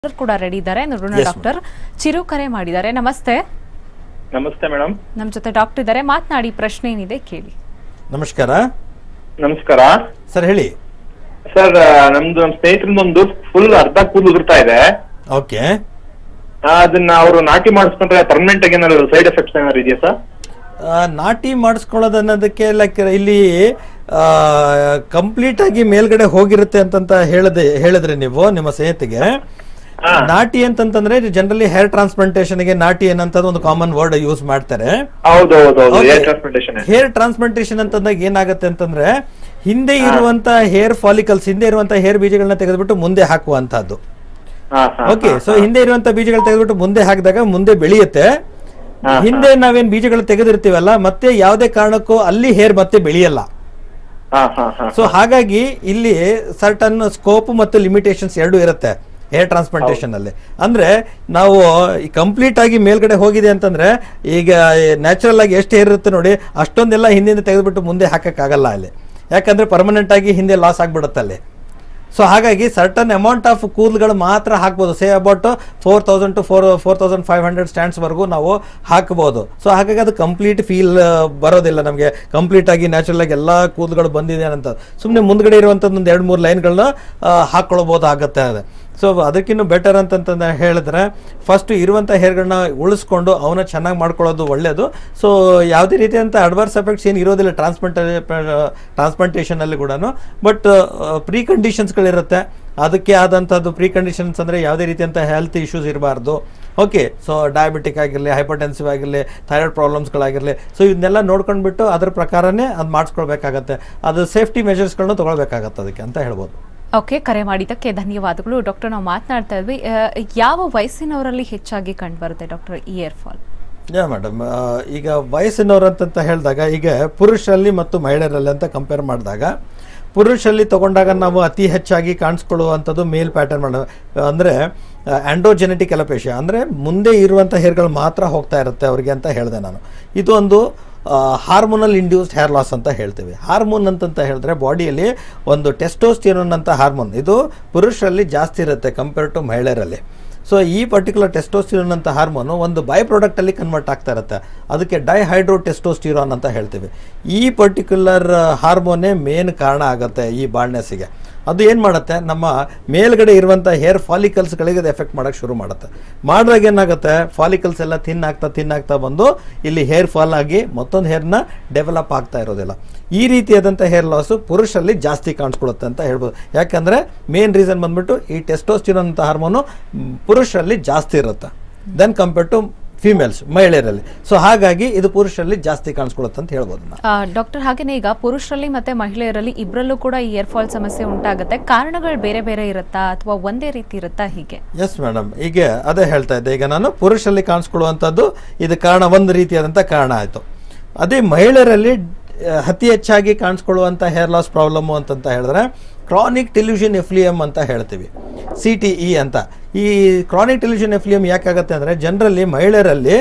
Doctor ಕೂಡ ready ಇದ್ದಾರೆ ನೋಡೋಣ Yes, ಡಾಕ್ಟರ್ ಚಿರು ಕರೆ ಮಾಡಿದ್ದಾರೆ ನಮಸ್ತೆ ನಮಸ್ತೆ ಮೇಡಮ್ ನಮ್ಮ ಜೊತೆ ಡಾಕ್ಟರ್ ಇದ್ದಾರೆ ಮಾತನಾಡಿ ಪ್ರಶ್ನೆ ಏನಿದೆ ಕೇಳಿ ನಮಸ್ಕಾರ ನಮಸ್ಕಾರ ಸರ್ ಹೇಳಿ ಸರ್ ನಮ್ದು ನಮ್ಮ ಸ್ನೇಹಿತರದೊಂದು ಫುಲ್ ಅರ್ಧ ಕೂದಲು ಉದುರ್ತಾ ಇದೆ ಓಕೆ ಆ, ಅದನ್ನ ಅವರು ನಾಟಿ ಮಾಡಿಸ್ಕೊಂಡ್ರೆ ಪರ್ಮನೆಂಟ್ ಆಗಿ ಏನಾದ್ರು ಸೈಡ್ ಎಫೆಕ್ಟ್ಸ್ ಏನಾದ್ರು ಇದೆಯಾ ಸರ್ ನಾಟಿ ಮಾಡಿಸ್ಕೊಳ್ಳೋದು ಅನ್ನೋದಕ್ಕೆ ಲೈಕ್ ಇಲ್ಲಿ ಕಂಪ್ಲೀಟ್ ಆಗಿ ಮೇಲ್ಗಡೆ ಹೋಗಿರುತ್ತೆ ಅಂತಂತ ಹೇಳದೆ ಹೇಳಿದ್ರೆ ನೀವು ನಿಮ್ಮ ಸ್ನೇಹಿತಿಗೆ ಹಾ. ನಾಟಿ ಅಂತಂತಂದ್ರೆ ಜನರಲಿ ಹೇರ್ ಟ್ರಾನ್ಸ್ಪ್ಲಾಂಟೇಷನ್ಗೆ ನಾಟಿ ಏನಂತ ಒಂದು ಕಾಮನ್ ವರ್ಡ್ ಯೂಸ್ ಮಾಡ್ತಾರೆ ಹೌದು ಹೌದು ಹೌದು ಏರ್ ಟ್ರಾನ್ಸ್ಪ್ಲಾಂಟೇಷನ್ ಹೇರ್ ಟ್ರಾನ್ಸ್ಪ್ಲಾಂಟೇಷನ್ ಅಂತಂದಾಗ ಏನಾಗುತ್ತೆ ಅಂತಂದ್ರೆ ಹಿಂದೆ ಇರುವಂತ ಹೇರ್ ಫಾಲಿಕಲ್ಸ್ ಹಿಂದೆ ಇರುವಂತ ಹೇರ್ ಬೀಜಗಳನ್ನ ತೆಗೆದ್ಬಿಟ್ಟು ಮುಂದೆ ಹಾಕುವಂತಹದ್ದು ಹಾ ಹಾ ಓಕೆ ಸೊ ಹಿಂದೆ ಇರುವಂತ ಬೀಜಗಳು ತೆಗೆದ್ಬಿಟ್ಟು ಮುಂದೆ ಹಾಕಿದಾಗ ಮುಂದೆ ಬೆಳೆಯುತ್ತೆ ಹಾ, ಹಿಂದೆ ನಾವೇನ್ ಬೀಜಗಳು ತೆಗೆದಿರ್ತೀವಲ್ಲ ಮತ್ತೆ ಯಾವುದೇ ಕಾರಣಕ್ಕೂ ಅಲ್ಲಿ ಹೇರ್ ಮತ್ತೆ ಬೆಳೆಯಲ್ಲ ಹಾ ಹಾ ಹಾ ಸೊ ಹಾಗಾಗಿ ಇಲ್ಲಿ ಸರ್ಟನ್ ಸ್ಕೋಪ್ ಮತ್ತು ಲಿಮಿಟೇಷನ್ಸ್ ಎರಡು ಇರುತ್ತೆ ಹೇರ್ ಟ್ರಾನ್ಸ್ಪ್ಲಾಂಟೇಷನ್ ಅಲ್ಲಿ ಅಂದ್ರೆ ನಾವು ಕಂಪ್ಲೀಟ್ ಆಗಿ ಮೇಲ್ಗಡೆ ಹೋಗಿದೆ ಅಂತಂದ್ರೆ ಈಗ ನ್ಯಾಚುರಲ್ ಆಗಿ ಎಷ್ಟು ಹೇರ್ ಇರುತ್ತೆ ನೋಡಿ ಅಷ್ಟೊಂದೆಲ್ಲ ಹಿಂದಿಂದ ತೆಗೆದ್ಬಿಟ್ಟು ಮುಂದೆ ಹಾಕಕ್ಕಾಗಲ್ಲ ಅಲ್ಲಿ ಯಾಕಂದ್ರೆ ಪರ್ಮನೆಂಟ್ ಆಗಿ ಹಿಂದೆ ಲಾಸ್ ಆಗ್ಬಿಡುತ್ತೆ ಅಲ್ಲಿ ಸೊ ಹಾಗಾಗಿ ಸರ್ಟನ್ ಅಮೌಂಟ್ ಆಫ್ ಕೂದಲುಗಳು ಮಾತ್ರ ಹಾಕ್ಬೋದು say about four thousand to four four thousand five hundred ಸ್ಟ್ಯಾಂಡ್ಸ್ವರೆಗೂ ನಾವು ಹಾಕ್ಬೋದು ಸೊ ಹಾಗಾಗಿ ಅದು ಕಂಪ್ಲೀಟ್ ಫೀಲ್ ಬರೋದಿಲ್ಲ ನಮಗೆ ಕಂಪ್ಲೀಟ್ ಆಗಿ ನ್ಯಾಚುರಲ್ ಆಗಿ ಎಲ್ಲ ಕೂದಲುಗಳು ಬಂದಿದೆ ಅಂತ ಸುಮ್ಮನೆ ಮುಂದ್ಗಡೆ ಇರುವಂಥದ್ದು ಒಂದು ಎರಡು ಮೂರು ಲೈನ್ಗಳನ್ನ ಹಾಕ್ಕೊಳ್ಬೋದು ಆಗುತ್ತೆ ಅದು ಸೊ ಅದಕ್ಕಿಂತ ಬೆಟರ್ ಅಂತಂತಂದು ಹೇಳಿದ್ರೆ ಫಸ್ಟ್ ಇರುವಂಥ ಹೇರ್ಗಳನ್ನ ಉಳಿಸ್ಕೊಂಡು ಅವನ್ನ ಚೆನ್ನಾಗಿ ಮಾಡ್ಕೊಳ್ಳೋದು ಒಳ್ಳೆಯದು ಸೊ ಯಾವುದೇ ರೀತಿಯಂಥ ಅಡ್ವರ್ಸ್ ಎಫೆಕ್ಟ್ಸ್ ಏನು ಇರೋದಿಲ್ಲ ಟ್ರಾನ್ಸ್ಪ್ಲಾಂಟ ಟ್ರಾನ್ಸ್ಪ್ಲಾಂಟೇಷನಲ್ಲಿ ಕೂಡ ಬಟ್ ಪ್ರೀ ಕಂಡೀಷನ್ಸ್ಗಳಿರುತ್ತೆ ಅದಕ್ಕೆ ಆದಂಥದ್ದು ಪ್ರೀ ಕಂಡೀಷನ್ಸ್ ಅಂದರೆ ಯಾವುದೇ ರೀತಿಯಂಥ ಹೆಲ್ತ್ ಇಶ್ಯೂಸ್ ಇರಬಾರ್ದು ಓಕೆ ಸೊ ಡಯಾಬಿಟಿಕ್ ಆಗಿರಲಿ ಹೈಪರ್ಟೆನ್ಸಿವ್ ಆಗಿರಲಿ ಥೈರಾಯ್ಡ್ ಪ್ರಾಬ್ಲಮ್ಸ್ಗಳಾಗಿರಲಿ ಸೊ ಇದನ್ನೆಲ್ಲ ನೋಡ್ಕೊಂಡ್ಬಿಟ್ಟು ಅದ್ರ ಪ್ರಕಾರನೇ ಅದು ಮಾಡಿಸ್ಕೊಳ್ಬೇಕಾಗತ್ತೆ ಅದು ಸೇಫ್ಟಿ ಮೆಷರ್ಸ್ಗಳನ್ನ ತೊಗೊಳ್ಬೇಕಾಗತ್ತೆ ಅದಕ್ಕೆ ಅಂತ ಹೇಳ್ಬೋದು ಓಕೆ ಕರೆ ಮಾಡಿದ್ದಕ್ಕೆ ಧನ್ಯವಾದಗಳು ಡಾಕ್ಟರ್ ನಾವು ಮಾತನಾಡ್ತಾ ಇದ್ವಿ ಆ, ಯಾವ ವಯಸ್ಸಿನವರಲ್ಲಿ ಹೆಚ್ಚಾಗಿ ಕಂಡುಬರುತ್ತೆ doctor hair fall yeah madam ಈಗ ವಯಸ್ಸಿನವ್ರು ಅಂತಂತ ಹೇಳಿದಾಗ ಈಗ ಪುರುಷರಲ್ಲಿ ಮತ್ತು ಮಹಿಳೆಯರಲ್ಲಿ ಅಂತ ಕಂಪೇರ್ ಮಾಡಿದಾಗ ಪುರುಷರಲ್ಲಿ ತಗೊಂಡಾಗ ನಾವು ಅತಿ ಹೆಚ್ಚಾಗಿ ಕಾಣಿಸ್ಕೊಳ್ಳುವಂಥದ್ದು ಮೇಲ್ ಪ್ಯಾಟರ್ನ್ ಮಾಡ ಅಂದರೆ ಆ್ಯಂಡ್ರೋಜೆನೆಟಿಕ್ ಎಲಪೇಷಿಯಾ ಅಂದರೆ ಮುಂದೆ ಇರುವಂಥ ಹೇರ್ಗಳು ಮಾತ್ರ ಹೋಗ್ತಾ ಇರುತ್ತೆ ಅವರಿಗೆ ಅಂತ ಹೇಳಿದೆ ನಾನು ಇದು ಒಂದು ಹಾರ್ಮೋನಲ್ ಇಂಡ್ಯೂಸ್ಡ್ ಹೇರ್ ಲಾಸ್ ಅಂತ ಹೇಳ್ತೀವಿ ಹಾರ್ಮೋನ್ ಅಂತಂತ ಹೇಳಿದ್ರೆ ಬಾಡಿಯಲ್ಲಿ ಒಂದು ಟೆಸ್ಟೋಸ್ಟಿರೋನ್ ಅಂತ ಹಾರ್ಮೋನ್ ಇದು ಪುರುಷರಲ್ಲಿ ಜಾಸ್ತಿ ಇರುತ್ತೆ ಕಂಪೇರ್ ಟು ಮಹಿಳೆಯರಲ್ಲಿ ಸೊ ಈ ಪರ್ಟಿಕ್ಯುಲರ್ ಟೆಸ್ಟೋಸ್ಟಿರೋನ್ ಅಂತ ಹಾರ್ಮೋನು ಒಂದು ಬೈ ಪ್ರಾಡಕ್ಟಲ್ಲಿ ಕನ್ವರ್ಟ್ ಆಗ್ತಾ ಇರುತ್ತೆ ಅದಕ್ಕೆ ಡೈಹೈಡ್ರೋ ಟೆಸ್ಟೋಸ್ಟಿರೋನ್ ಅಂತ ಹೇಳ್ತೀವಿ ಈ ಪರ್ಟಿಕ್ಯುಲರ್ ಹಾರ್ಮೋನೇ ಮೇನ್ ಕಾರಣ ಆಗುತ್ತೆ ಈ ಬಾಳ್ನೆಸ್ಸಿಗೆ ಅದು ಏನು ಮಾಡುತ್ತೆ ನಮ್ಮ ಮೇಲ್ಗಡೆ ಇರುವಂಥ ಹೇರ್ ಫಾಲಿಕಲ್ಸ್ಗಳಿಗೆ ಅದು ಎಫೆಕ್ಟ್ ಮಾಡೋಕ್ಕೆ ಶುರು ಮಾಡುತ್ತೆ ಮಾಡಿದಾಗ ಏನಾಗುತ್ತೆ ಫಾಲಿಕಲ್ಸ್ ಎಲ್ಲ ಥಿನ್ ಆಗ್ತಾ ಥಿನ್ ಆಗ್ತಾ ಬಂದು ಇಲ್ಲಿ ಹೇರ್ ಫಾಲ್ ಆಗಿ ಮತ್ತೊಂದು ಹೇರ್ನ ಡೆವಲಪ್ ಆಗ್ತಾ ಇರೋದಿಲ್ಲ ಈ ರೀತಿಯಾದಂಥ ಹೇರ್ ಲಾಸು ಪುರುಷರಲ್ಲಿ ಜಾಸ್ತಿ ಕಾಣಿಸ್ಕೊಳ್ಳುತ್ತೆ ಅಂತ ಹೇಳ್ಬೋದು ಯಾಕಂದರೆ ಮೇನ್ ರೀಸನ್ ಬಂದ್ಬಿಟ್ಟು ಈ ಟೆಸ್ಟೋಸ್ಟಿರೋನ್ ಅಂತ ಹಾರ್ಮೋನು ಮ್, ಪುರುಷರಲ್ಲಿ ಜಾಸ್ತಿ ಇರುತ್ತೆ ದೆನ್ ಕಂಪೇರ್ ಟು ಫಿಮೇಲ್ಸ್ ಮಹಿಳೆಯರಲ್ಲಿ ಸೊ ಹಾಗಾಗಿ ಇದು ಪುರುಷರಲ್ಲಿ ಜಾಸ್ತಿ ಕಾಣಿಸ್ಕೊಳ್ಳುತ್ತೆ ಅಂತ ಹೇಳ್ಬೋದು ನಾವು ಡಾಕ್ಟರ್ ಹಾಗೇನೆ ಈಗ ಪುರುಷರಲ್ಲಿ ಮತ್ತೆ ಮಹಿಳೆಯರಲ್ಲಿ ಇಬ್ಬರಲ್ಲೂ ಕೂಡ ಇಯರ್ ಫಾಲ್ ಸಮಸ್ಯೆ ಉಂಟಾಗುತ್ತೆ ಕಾರಣಗಳು ಬೇರೆ ಬೇರೆ ಇರುತ್ತಾ ಅಥವಾ ಒಂದೇ ರೀತಿ ಇರುತ್ತಾ ಹೀಗೆ ಎಸ್ ಮೇಡಮ್ ಈಗ ಅದೇ ಹೇಳ್ತಾ ಇದ್ದೆ ಈಗ ನಾನು ಪುರುಷರಲ್ಲಿ ಕಾಣಿಸ್ಕೊಳ್ಳುವಂಥದ್ದು ಇದು ಕಾರಣ ಒಂದು ರೀತಿಯಾದಂಥ ಕಾರಣ ಆಯಿತು ಅದೇ ಮಹಿಳೆಯರಲ್ಲಿ ಆ, ಅತಿ ಹೆಚ್ಚಾಗಿ ಕಾಣಿಸ್ಕೊಳ್ಳುವಂಥ ಹೇರ್ ಲಾಸ್ ಪ್ರಾಬ್ಲಮ್ಮು ಅಂತಂತ ಹೇಳಿದ್ರೆ ಕ್ರಾನಿಕ್ ಟೆಲ್ಯೂಷನ್ ಎಫ್ಲಿಯಮ್ ಅಂತ ಹೇಳ್ತೀವಿ ಸಿ ಟಿ ಇ ಅಂತ ಈ ಕ್ರಾನಿಕ್ ಟೆಲ್ಯೂಷನ್ ಎಫ್ಲಿಯಮ್ ಯಾಕಾಗುತ್ತೆ ಅಂದರೆ ಜನರಲ್ಲಿ ಮಹಿಳೆಯರಲ್ಲಿ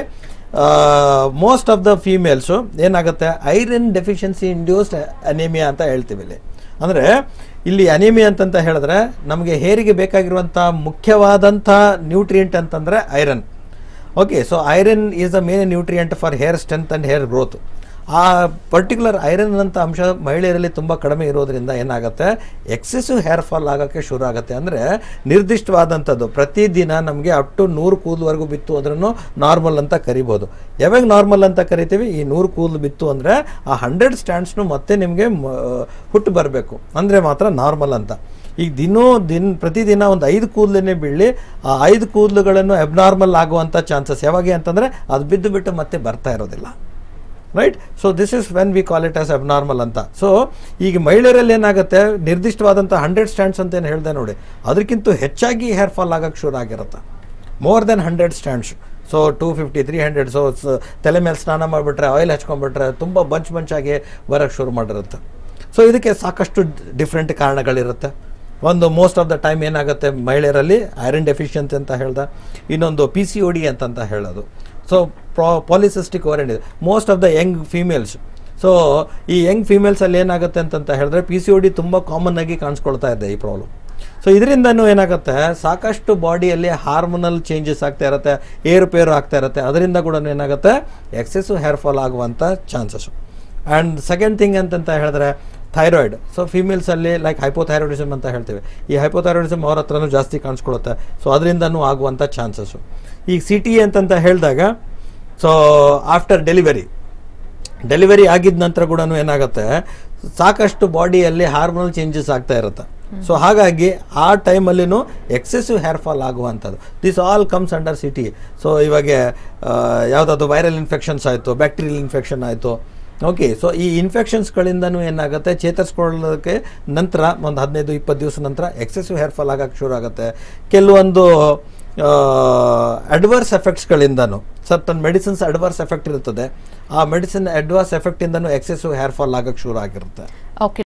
ಮೋಸ್ಟ್ ಆಫ್ ದ ಫೀಮೇಲ್ಸು ಏನಾಗುತ್ತೆ ಐರನ್ ಡೆಫಿಷಿಯನ್ಸಿ ಇಂಡ್ಯೂಸ್ಡ್ ಅನೇಮಿಯಾ ಅಂತ ಹೇಳ್ತೀವಿ ಇಲ್ಲಿ ಅಂದರೆ ಇಲ್ಲಿ ಅನೇಮಿಯಾ ಅಂತಂತ ಹೇಳಿದ್ರೆ ನಮಗೆ ಹೇರಿಗೆ ಬೇಕಾಗಿರುವಂಥ ಮುಖ್ಯವಾದಂಥ ನ್ಯೂಟ್ರಿಯೆಂಟ್ ಅಂತಂದರೆ iron okay so iron is the main nutrient for hair strength and hair growth ಆ ಪರ್ಟಿಕ್ಯುಲರ್ ಐರನ್ ಅಂತ ಅಂಶ ಮಹಿಳೆಯರಲ್ಲಿ ತುಂಬ ಕಡಿಮೆ ಇರೋದ್ರಿಂದ ಏನಾಗುತ್ತೆ ಎಕ್ಸೆಸಿವ್ ಹೇರ್ ಫಾಲ್ ಆಗೋಕ್ಕೆ ಶುರು ಆಗುತ್ತೆ ಅಂದರೆ ನಿರ್ದಿಷ್ಟವಾದಂಥದ್ದು ಪ್ರತಿದಿನ ನಮಗೆ ಅಪ್ ಟು ನೂರು ಕೂದಲುವರೆಗೂ ಬಿತ್ತು ಅಂದ್ರೂ ನಾರ್ಮಲ್ ಅಂತ ಕರಿಬೋದು ಯಾವಾಗ ನಾರ್ಮಲ್ ಅಂತ ಕರಿತೀವಿ ಈ ನೂರು ಕೂದಲು ಬಿತ್ತು ಅಂದರೆ ಆ ಹಂಡ್ರೆಡ್ ಸ್ಟ್ಯಾಂಡ್ಸ್ನು ಮತ್ತೆ ನಿಮಗೆ ಹುಟ್ಟು ಬರಬೇಕು ಅಂದರೆ ಮಾತ್ರ ನಾರ್ಮಲ್ ಅಂತ ಈಗ ದಿನೋ ದಿನ ಪ್ರತಿದಿನ ಒಂದು ಐದು ಕೂದಲನ್ನೇ ಬೀಳಿ ಆ ಐದು ಕೂದಲುಗಳನ್ನು ಅಬ್ನಾರ್ಮಲ್ ಆಗುವಂಥ ಚಾನ್ಸಸ್ ಯಾವಾಗ ಅಂತಂದರೆ ಅದು ಬಿದ್ದು ಬಿಟ್ಟು ಮತ್ತೆ ಬರ್ತಾ ಇರೋದಿಲ್ಲ right so this is when we call it as abnormal ಅಂತ ಸೊ ಈಗ ಮಹಿಳೆಯರಲ್ಲಿ ಏನಾಗುತ್ತೆ ನಿರ್ದಿಷ್ಟವಾದಂಥ ಹಂಡ್ರೆಡ್ ಸ್ಟ್ಯಾಂಡ್ಸ್ ಅಂತ ಏನು ಹೇಳಿದೆ ನೋಡಿ ಅದಕ್ಕಿಂತ ಹೆಚ್ಚಾಗಿ ಹೇರ್ ಫಾಲ್ ಆಗೋಕ್ಕೆ ಶುರು ಆಗಿರುತ್ತೆ more than hundred strands so two fifty three hundred so ತಲೆ ಮೇಲೆ ಸ್ನಾನ ಮಾಡಿಬಿಟ್ರೆ ಆಯಿಲ್ ಹಚ್ಕೊಂಡ್ಬಿಟ್ರೆ ತುಂಬ ಬಂಚ್ ಬಂಚಾಗಿ ಬರೋಕ್ಕೆ ಶುರು ಮಾಡಿರುತ್ತೆ ಸೊ ಇದಕ್ಕೆ ಸಾಕಷ್ಟು ಡಿಫ್ರೆಂಟ್ ಕಾರಣಗಳಿರುತ್ತೆ ಒಂದು ಮೋಸ್ಟ್ ಆಫ್ ದ ಟೈಮ್ ಏನಾಗುತ್ತೆ ಮಹಿಳೆಯರಲ್ಲಿ ಐರನ್ ಡೆಫಿಷಿಯನ್ಸಿ ಅಂತ ಹೇಳ್ದೆ ಇನ್ನೊಂದು ಪಿ ಸಿ ಒ ಡಿ ಅಂತಂತ ಹೇಳೋದು ಸೊ ಪ್ರಾ ಪಾಲಿಸಿಸ್ಟಿಕ್ ಓರೆಂಡ್ ಇದೆ most of the young females so ಈ ಯಂಗ್ ಫೀಮೇಲ್ಸಲ್ಲಿ ಏನಾಗುತ್ತೆ ಅಂತಂತ ಹೇಳಿದ್ರೆ ಪಿ ಸಿ ಒ ಡಿ ತುಂಬ ಕಾಮನ್ ಆಗಿ ಕಾಣಿಸ್ಕೊಳ್ತಾ ಇದೆ ಈ ಪ್ರಾಬ್ಲಮ್ ಸೊ ಇದರಿಂದನೂ ಏನಾಗುತ್ತೆ ಸಾಕಷ್ಟು ಬಾಡಿಯಲ್ಲಿ ಹಾರ್ಮೋನಲ್ ಚೇಂಜಸ್ ಆಗ್ತಾ ಇರುತ್ತೆ ಏರುಪೇರು ಆಗ್ತಾ ಇರುತ್ತೆ ಅದರಿಂದ ಕೂಡ ಏನಾಗುತ್ತೆ ಎಕ್ಸೆಸ್ಸು ಹೇರ್ ಫಾಲ್ ಆಗುವಂಥ ಚಾನ್ಸಸ್ಸು ಆ್ಯಂಡ್ ಸೆಕೆಂಡ್ ಥಿಂಗ್ ಅಂತಂತ ಹೇಳಿದ್ರೆ ಥೈರಾಯ್ಡ್ ಸೊ ಫಿಮೇಲ್ಸಲ್ಲಿ ಲೈಕ್ ಹೈಪೋಥೈರಾಯ್ಡಿಸಮ್ ಅಂತ ಹೇಳ್ತೀವಿ ಈ ಹೈಪೋಥೈರಾಯ್ಡಿಸಮ್ ಅವ್ರ ಹತ್ರನೂ ಜಾಸ್ತಿ ಕಾಣಿಸ್ಕೊಳ್ಳುತ್ತೆ ಸೊ ಅದರಿಂದನೂ ಆಗುವಂಥ ಚಾನ್ಸಸ್ಸು ಈಗ ಸಿ ಟಿ ಅಂತಂತ ಹೇಳಿದಾಗ ಸೊ ಆಫ್ಟರ್ ಡೆಲಿವರಿ ಡೆಲಿವರಿ ಆಗಿದ ನಂತರ ಕೂಡ ಏನಾಗುತ್ತೆ ಸಾಕಷ್ಟು ಬಾಡಿಯಲ್ಲಿ ಹಾರ್ಮೋನಲ್ ಚೇಂಜಸ್ ಆಗ್ತಾ ಇರುತ್ತೆ ಸೊ ಹಾಗಾಗಿ ಆ ಟೈಮಲ್ಲಿನೂ ಎಕ್ಸೆಸಿವ್ ಹೇರ್ ಫಾಲ್ ಆಗುವಂಥದ್ದು this all comes under city so ಇವಾಗ ಯಾವುದಾದ್ರು ವೈರಲ್ ಇನ್ಫೆಕ್ಷನ್ಸ್ ಆಯಿತು ಬ್ಯಾಕ್ಟೀರಿಯಲ್ ಇನ್ಫೆಕ್ಷನ್ ಆಯಿತು ಓಕೆ ಸೊ ಈ ಇನ್ಫೆಕ್ಷನ್ಸ್ಗಳಿಂದನೂ ಏನಾಗುತ್ತೆ ಚೇತರಿಸ್ಕೊಳ್ಳೋದಕ್ಕೆ ನಂತರ ಒಂದು ಹದಿನೈದು ಇಪ್ಪತ್ತು ದಿವಸ ನಂತರ ಎಕ್ಸೆಸಿವ್ ಹೇರ್ ಫಾಲ್ ಆಗಕ್ಕೆ ಶುರು ಆಗುತ್ತೆ ಕೆಲವೊಂದು ಅಡ್ವರ್ಸ್ ಎಫೆಕ್ಟ್ಸ್ಗಳಿಂದನೂ ಸರ್ಟನ್ ಮೆಡಿಸಿನ್ಸ್ ಅಡ್ವರ್ಸ್ ಎಫೆಕ್ಟ್ ಇರ್ತದೆ ಆ ಮೆಡಿಸಿನ್ ಅಡ್ವರ್ಸ್ ಎಫೆಕ್ಟಿಂದನೂ ಎಕ್ಸೆಸಿವ್ ಹೇರ್ ಫಾಲ್ ಆಗಕ್ಕೆ ಶುರು ಆಗಿರುತ್ತೆ ಓಕೆ